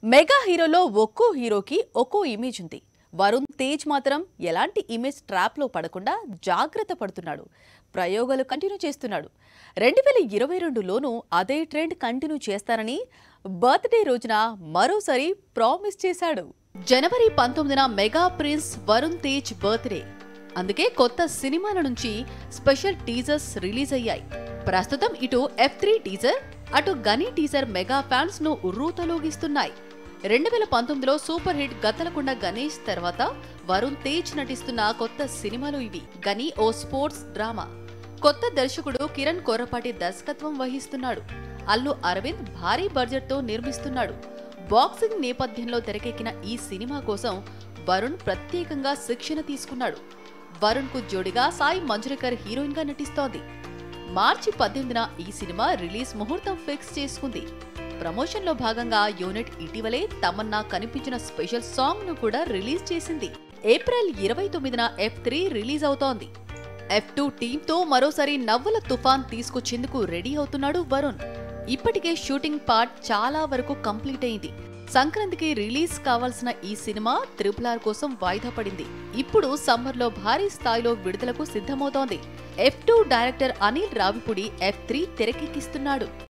mega హీరోలో ఒక్కో హీరోకి ఒక్కో ఇమేజ్ ఉంది వరుణ్ తేజ్ మాత్రం ఎలాంటి ఇమేజ్ ట్రాప్లో పడకుండా జాగ్రత్త పడుతున్నాడు ప్రయోగాలు కంటిన్యూ చేస్తున్నాడు రెండు వేల ఇరవై రెండులోనూ అదే ట్రెండ్ కంటిన్యూ చేస్తానని బర్త్డే రోజున మరోసారి ప్రామిస్ చేశాడు జనవరి పంతొమ్మిదిన mega prince Varun Tej birthday అందుకే కొత్త సినిమాల నుంచి స్పెషల్ టీజర్స్ రిలీజ్ అయ్యాయి ప్రస్తుతం ఇటు ఎఫ్ త్రీ టీజర్ అటు గనీ టీజర్ మెగా ఫ్యాన్స్ ను ఉర్రూతలోగిస్తున్నాయి రెండు వేల పంతొమ్మిదిలో సూపర్ హిట్ గతలకుండ గణేష్ తర్వాత వరుణ్ తేజ్ నటిస్తున్న కొత్త సినిమాలు ఇవి గని ఓ స్పోర్ట్స్ డ్రామా కొత్త దర్శకుడు కిరణ్ కొర్రపాటి దర్శకత్వం వహిస్తున్నాడు అల్లు అరవింద్ భారీ బడ్జెట్ తో నిర్మిస్తున్నాడు బాక్సింగ్ నేపథ్యంలో తెరకెక్కిన ఈ సినిమా కోసం వరుణ్ ప్రత్యేకంగా శిక్షణ తీసుకున్నాడు వరుణ్ కు జోడిగా సాయి మంజురేకర్ హీరోయిన్ గా నటిస్తోంది మార్చి పద్దెనిమిదిన ఈ సినిమా రిలీజ్ ముహూర్తం ఫిక్స్ చేసుకుంది ప్రమోషన్ లో భాగంగా యూనిట్ ఇటీవలే తమన్నా కనిపించిన స్పెషల్ సాంగ్ ను కూడా రిలీజ్ చేసింది ఏప్రిల్ ఇరవై తొమ్మిదిన ఎఫ్ త్రీ రిలీజ్ అవుతోంది ఎఫ్ టూ టీంతో మరోసారి నవ్వుల తుఫాన్ తీసుకొచ్చేందుకు రెడీ అవుతున్నాడు వరుణ్ ఇప్పటికే షూటింగ్ పార్ట్ చాలా వరకు కంప్లీట్ అయింది సంక్రాంతికి రిలీజ్ కావాల్సిన ఈ సినిమా త్రిపుల్ ఆర్ కోసం వాయిదా పడింది ఇప్పుడు సమ్మర్ లో భారీ స్థాయిలో విడుదలకు సిద్ధమవుతోంది F two director Anil Ravipudi F three తెరకెక్కిస్తున్నాడు